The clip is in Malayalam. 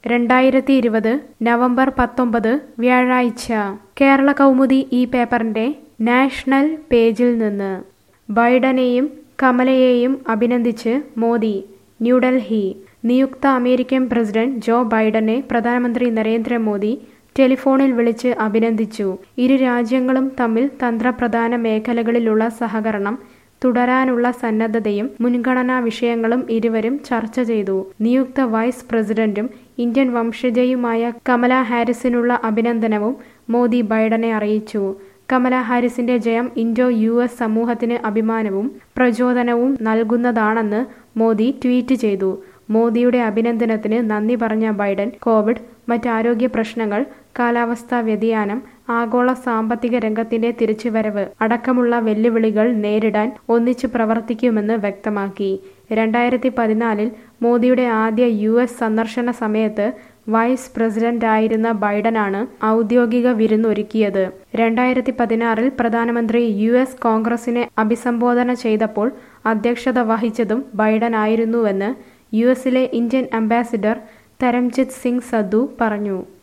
രണ്ടായിരത്തി ഇരുപത് നവംബർ പത്തൊമ്പത് വ്യാഴാഴ്ച കേരള കൗമുദി ഈ പേപ്പറിന്റെ നാഷണൽ പേജിൽ നിന്ന് ബൈഡനെയും കമലയെയും അഭിനന്ദിച്ച് മോദി ന്യൂഡൽഹി നിയുക്ത അമേരിക്കൻ പ്രസിഡന്റ് ജോ ബൈഡനെ പ്രധാനമന്ത്രി നരേന്ദ്രമോദി ടെലിഫോണിൽ വിളിച്ച് അഭിനന്ദിച്ചു ഇരു രാജ്യങ്ങളും തമ്മിൽ തന്ത്രപ്രധാന മേഖലകളിലുള്ള സഹകരണം തുടരാനുള്ള സന്നദ്ധതയും മുൻഗണനാ വിഷയങ്ങളും ഇരുവരും ചർച്ച ചെയ്തു നിയുക്ത വൈസ് പ്രസിഡന്റും ഇന്ത്യൻ വംശജയുമായ കമല ഹാരിസിനുള്ള അഭിനന്ദനവും മോദി ബൈഡനെ അറിയിച്ചു കമല ഹാരിസിന്റെ ജയം ഇൻഡോ യു എസ് സമൂഹത്തിന് അഭിമാനവും പ്രചോദനവും നൽകുന്നതാണെന്ന് മോദി ട്വീറ്റ് ചെയ്തു മോദിയുടെ അഭിനന്ദനത്തിന് നന്ദി പറഞ്ഞ ബൈഡൻ കോവിഡ് മറ്റാരോഗ്യ പ്രശ്നങ്ങൾ കാലാവസ്ഥാ വ്യതിയാനം ആഗോള സാമ്പത്തിക രംഗത്തിന്റെ തിരിച്ചുവരവ് അടക്കമുള്ള വെല്ലുവിളികൾ നേരിടാൻ ഒന്നിച്ചു പ്രവർത്തിക്കുമെന്ന് വ്യക്തമാക്കി രണ്ടായിരത്തി പതിനാലിൽ മോദിയുടെ ആദ്യ യു എസ് സന്ദർശന സമയത്ത് വൈസ് പ്രസിഡന്റായിരുന്ന ബൈഡനാണ് ഔദ്യോഗിക വിരുന്നൊരുക്കിയത് രണ്ടായിരത്തി പതിനാറിൽ പ്രധാനമന്ത്രി യു എസ് കോൺഗ്രസിനെ അഭിസംബോധന ചെയ്തപ്പോൾ അധ്യക്ഷത വഹിച്ചതും ബൈഡനായിരുന്നുവെന്ന് യു എസിലെ ഇന്ത്യൻ അംബാസിഡർ തരംജിത് സിംഗ് സദ്ദു പറഞ്ഞു